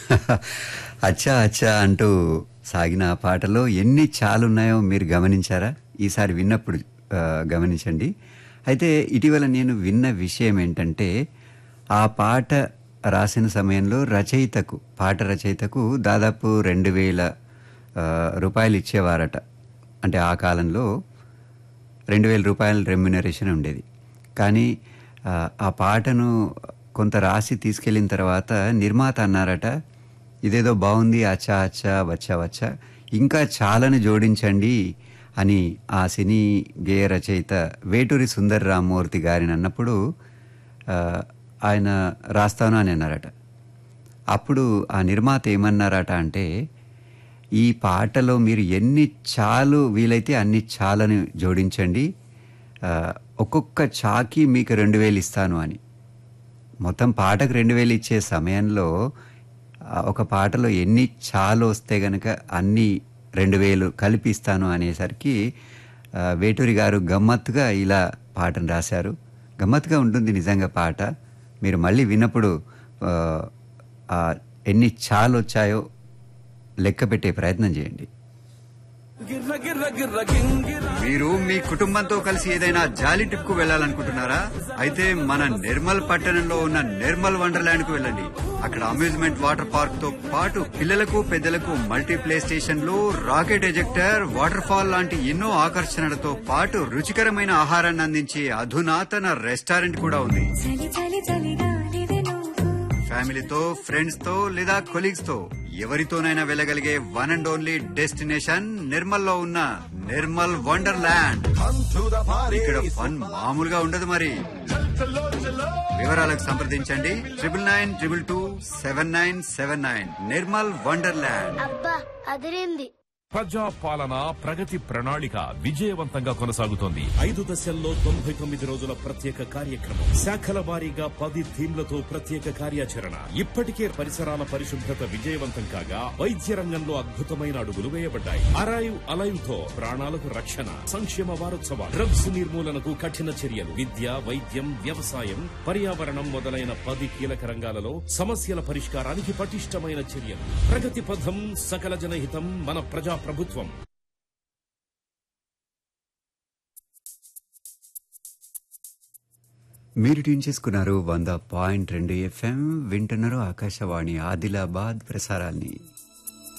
అచ్చా అచ్చా అంటూ సాగిన ఆ పాటలో ఎన్ని చాలున్నాయో మీరు గమనించారా ఈసారి విన్నప్పుడు ఆ, గమనించండి అయితే ఇటీవల నేను విన్న విషయం ఏంటంటే ఆ పాట రాసిన సమయంలో రచయితకు పాట రచయితకు దాదాపు రెండు వేల ఆ, రూపాయలు ఇచ్చేవారట అంటే ఆ కాలంలో రెండు వేల రూపాయల రెమ్యునరేషన్ ఉండేది కానీ ఆ, ఆ పాటను కొంత రాసి తీసుకెళ్ళిన తర్వాత నిర్మాత అన్నారట ఇదేదో బాగుంది అచ్చా అచ్చా వచ్చా వచ్చా ఇంకా చాలని జోడించండి అని ఆ సినీ గేయ రచయిత వేటూరి సుందర్ రామ్మూర్తి గారిని అన్నప్పుడు ఆ, ఆయన రాస్తాను అని అన్నారట అప్పుడు ఆ నిర్మాత ఏమన్నారట అంటే ఈ పాటలో మీరు ఎన్ని చాలు వీలైతే అన్ని చాలని జోడించండి ఆ, ఒక్కొక్క చాకి మీకు రెండు వేలు ఇస్తాను అని మొత్తం పాటకు రెండు వేలు ఇచ్చే సమయంలో ఆ, ఒక పాటలో ఎన్ని చాలు వస్తే గనక అన్ని రెండు వేలు కలిపి ఇస్తాను అనేసరికి ఆ, వేటూరి గారు గమ్మత్తుగా ఇలా పాటను రాశారు గమ్మత్తుగా ఉంటుంది నిజంగా పాట మీరు మళ్ళీ విన్నప్పుడు ఆ, ఆ, ఎన్ని చాలు వచ్చాయో లెక్క పెట్టే ప్రయత్నం చేయండి మీరు మీ కుటుంబంతో కలిసి ఏదైనా జాలీ ట్రిప్ కు వెళ్ళాలనుకుంటున్నారా అయితే మన నిర్మల్ పట్టణంలో ఉన్న నిర్మల్ వండర్లాండ్ కు వెళ్ళండి అక్కడ అమ్యూజ్మెంట్ వాటర్ పార్క్ తో పాటు పిల్లలకు పెద్దలకు మల్టీ ప్లే స్టేషన్లు రాకెట్ ఎజెక్టర్ వాటర్ ఫాల్ లాంటి ఎన్నో ఆకర్షణలతో పాటు రుచికరమైన ఆహారాన్ని అందించే అధునాతన రెస్టారెంట్ కూడా ఉంది చలి చలి చలిగాలివే నువ్వు ఫ్యామిలీతో ఫ్రెండ్స్ తో లేదా కొలీగ్స్ తో ఎవరితోనైనా వెళ్ళగలిగే one and only destination Nirmal లో ఉన్న నిర్మల్ వండర్ ల్యాండ్ ఇక్కడ ఫన్ మామూలుగా ఉండదు మరి వివరాలకు సంప్రదించండి triple nine triple two seven nine seven nine Nirmal wonder land అబ్బా అదిరింది ప్రజా పాలన ప్రగతి ప్రణాళిక విజయవంతంగా కొనసాగుతోంది ఐదు దశల్లో తొంభై తొమ్మిది రోజుల ప్రత్యేక కార్యక్రమం శాఖల వారీగా పది థీమ్లతో ప్రత్యేక కార్యాచరణ ఇప్పటికే పరిసరాల పరిశుభ్రత విజయవంతం కాగా వైద్య రంగంలో అద్భుతమైన అడుగులు వేయబడ్డాయి అరైవ్ అలైవ్ తో ప్రాణాలకు రక్షణ సంక్షేమ వారోత్సవాలు డ్రగ్స్ నిర్మూలనకు కఠిన చర్యలు విద్య వైద్యం వ్యవసాయం పర్యావరణం మొదలైన పది కీలక రంగాలలో సమస్యల పరిష్కారానికి పటిష్టమైన చర్యలు ప్రగతి పథం సకల జనహితం మన ప్రజా ప్రభుత్వం మీరు ట్యూన్ చేసుకున్నారు వంద పాయింట్ రెండు ఎఫ్ఎం వింటున్నారు ఆకాశవాణి ఆదిలాబాద్ ప్రసారాల్ని